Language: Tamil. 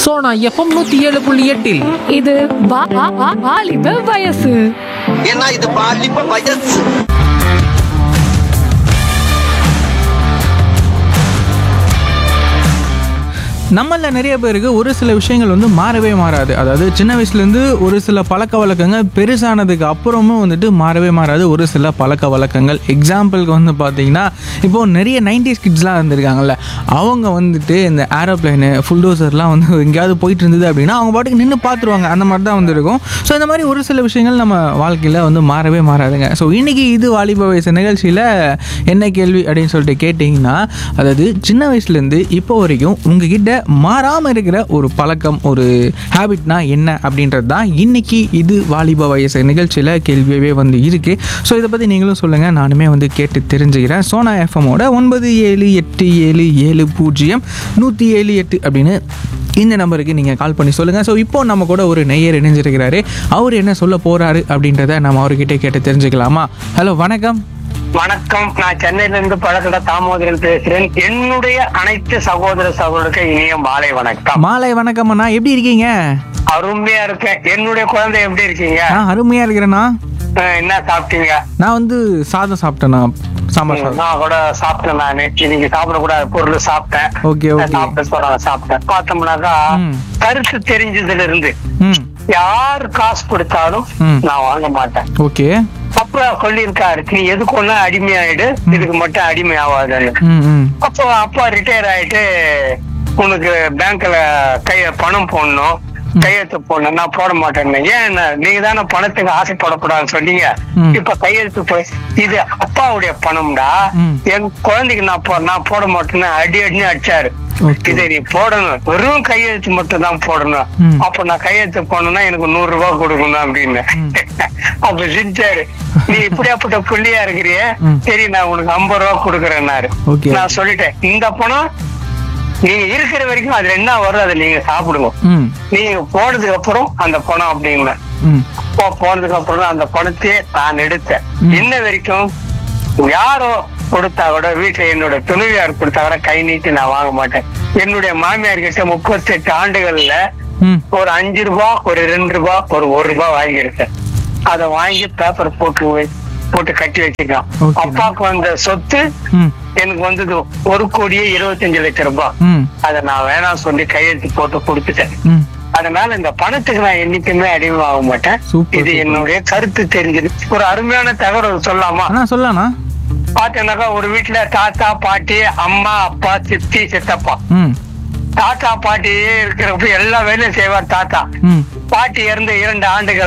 சோனா எஃப்எம் நூத்தி ஏழு புள்ளி எட்டில் இது வா- வா- வா- வாலிப வயசு ஏன்னா இது பாலிப்ப வயசு நம்மள நிறைய பேருக்கு ஒரு சில விஷயங்கள் வந்து மாறவே மாறாது அதாவது சின்ன வயசுலேருந்து ஒரு சில பழக்க வழக்கங்கள் பெருசானதுக்கு அப்புறமும் வந்துட்டு மாறவே மாறாது ஒரு சில பழக்க வழக்கங்கள் எக்ஸாம்பிளுக்கு வந்து பார்த்தீங்கன்னா இப்போது நிறைய நைன்டிஸ் கிட்ஸ்லாம் இருந்திருக்காங்கல்ல அவங்க வந்துட்டு இந்த ஏரோப்ளைனு ஃபுல்டோசர்லாம் வந்து எங்கேயாவது போயிட்டு இருந்தது அப்படின்னா அவங்க பாட்டுக்கு நின்று பார்த்துருவாங்க அந்த மாதிரி தான் வந்து இருக்கும் ஸோ இந்த மாதிரி ஒரு சில விஷயங்கள் நம்ம வாழ்க்கையில் வந்து மாறவே மாறாதுங்க ஸோ இன்னைக்கு இது வாலிப வயசு நிகழ்ச்சியில் என்ன கேள்வி அப்படின்னு சொல்லிட்டு கேட்டிங்கன்னா அதாவது சின்ன வயசுலேருந்து இப்போ வரைக்கும் உங்ககிட்ட மாறாமல் இருக்கிற ஒரு பழக்கம் ஒரு ஹேபிட்னா என்ன அப்படின்றது தான் இன்னைக்கு இது வாலிப வயசு நிகழ்ச்சியில் கேள்வியவே வந்து இருக்கு ஸோ இதை பற்றி நீங்களும் சொல்லுங்கள் நானுமே வந்து கேட்டு தெரிஞ்சுக்கிறேன் சோனா எஃப்எம்மோட ஒன்பது ஏழு எட்டு ஏழு ஏழு பூஜ்ஜியம் நூற்றி ஏழு எட்டு அப்படின்னு இந்த நம்பருக்கு நீங்கள் கால் பண்ணி சொல்லுங்கள் ஸோ இப்போ நம்ம கூட ஒரு நெய்யர் இணைஞ்சிருக்கிறாரு அவர் என்ன சொல்ல போகிறாரு அப்படின்றத நம்ம அவர்கிட்ட கேட்டு தெரிஞ்சுக்கலாமா ஹலோ வணக்கம் வணக்கம் நான் சென்னையில இருந்து பழக்கட தாமோதரன் பேசுறேன் என்னுடைய அனைத்து சகோதர சகோதரருக்கு இனிய மாலை வணக்கம் மாலை வணக்கம் அண்ணா எப்படி இருக்கீங்க அருமையா இருக்கேன் என்னுடைய குழந்தை எப்படி இருக்கீங்க நான் அருமையாக இருக்கிறேண்ணா அஹ், என்ன சாப்பிட்டீங்க நான் வந்து சாதம் சாப்பிட்டேண்ணா சாம்பார் சாதம் நான் கூட சாப்பிட்டேன் நானு இன்னைக்கு சாப்பிடக்கூடாத பொருள் சாப்பிட்டேன் ஓகே ஓகே சாப்பிட்ட சொல்றாங்க சாப்பிட்டேன் பார்த்தோம்னாக்கா ம். கருத்து தெரிஞ்சதுல இருந்து ம் யார் காசு கொடுத்தாலும் ம். நான் வாங்க மாட்டேன் ஓகே அப்ப சொல்லியிருக்காரு நீ எதுக்கு ஒண்ணு அடிமையாயிடு இதுக்கு மட்டும் அடிமை ஆகாதுன்னு ம் ம் அப்போ அப்பா ரிட்டையர் ஆயிட்டு உனக்கு பேங்க்ல கைய பணம் போடணும் கையெழுத்து போடணும் நான் போட மாட்டேன்னு ஏன் நீங்க தானே பணத்துக்கு ஆசைப்படக்கூடாதுன்னு சொன்னீங்க ம். இப்ப கையெழுத்து போய் இது அப்பாவுடைய பணம்டா ம். என் குழந்தைக்கு நான் போ நான் போட மாட்டேன்னு அடி அடின்னு அடிச்சாரு Okay. இதை நீ போடணும் வெறும் கையெழுத்து மட்டும் தான் போடணும் ம். அப்ப நான் கையெழுத்து போடணும்னா எனக்கு நூறு ரூபாய் கொடுக்கணும் அப்படின்னு அப்ப சிரிச்சாரு நீ இப்படியாப்பட்ட புள்ளியா இருக்கிறிய ம். சரி நான் உனக்கு ஐம்பது ரூபாய் கொடுக்குறேன்னாரு Okay. நான் சொல்லிட்டேன் இந்த பணம் நீங்க இருக்கிற வரைக்கும் அதுல என்ன வரும் அதை நீங்க சாப்பிடுங்க ம் நீங்க போனதுக்கு அப்புறம் அந்த பணம் அப்படிங்கள ம் போனதுக்கு அப்புறம் தான் அந்த பணத்தையே நான் எடுத்தேன் ம். இன்ன வரைக்கும் யாரோ கொடுத்தா கூட வீட்டுல என்னோட துணைவியார் கொடுத்தா கூட கை நீட்டி நான் வாங்க மாட்டேன் என்னுடைய மாமியார் கிட்ட முப்பத்தி எட்டு ஆண்டுகள்ல ம் ஒரு அஞ்சு ரூபா ஒரு ரெண்டு ரூபா ஒரு ஒரு ரூபாய் வாங்கியிருக்கேன் அதை வாங்கி பேப்பர் போட்டு வை- போட்டு கட்டி வச்சுக்கலாம் Okay. அப்பாவுக்கு வந்த சொத்து ம் எனக்கு வந்தது ஒரு கோடியே இருபத்தஞ்சு லட்சம் ரூபாய் ம் அதை நான் வேணாம் சொல்லி கையெழுத்து போட்டு கொடுத்துட்டேன் ம் அதனால இந்த பணத்துக்கு நான் என்னைக்குமே அடிமையாக மாட்டேன் Super, இது super. என்னுடைய கருத்து தெரிஞ்சது ஒரு அருமையான தகவல் சொல்லலாமா அண்ணா சொல்லலாண்ணா பாத்தீங்கன்னாக்கா ஒரு வீட்டுல தாத்தா பாட்டி அம்மா அப்பா சித்தி சித்தப்பா ம் தாத்தா பாட்டி இருக்கிறப்ப எல்லா வேலையும் செய்வார் தாத்தா ம் பாட்டி இறந்த இரண்டு ஆண்டுகள்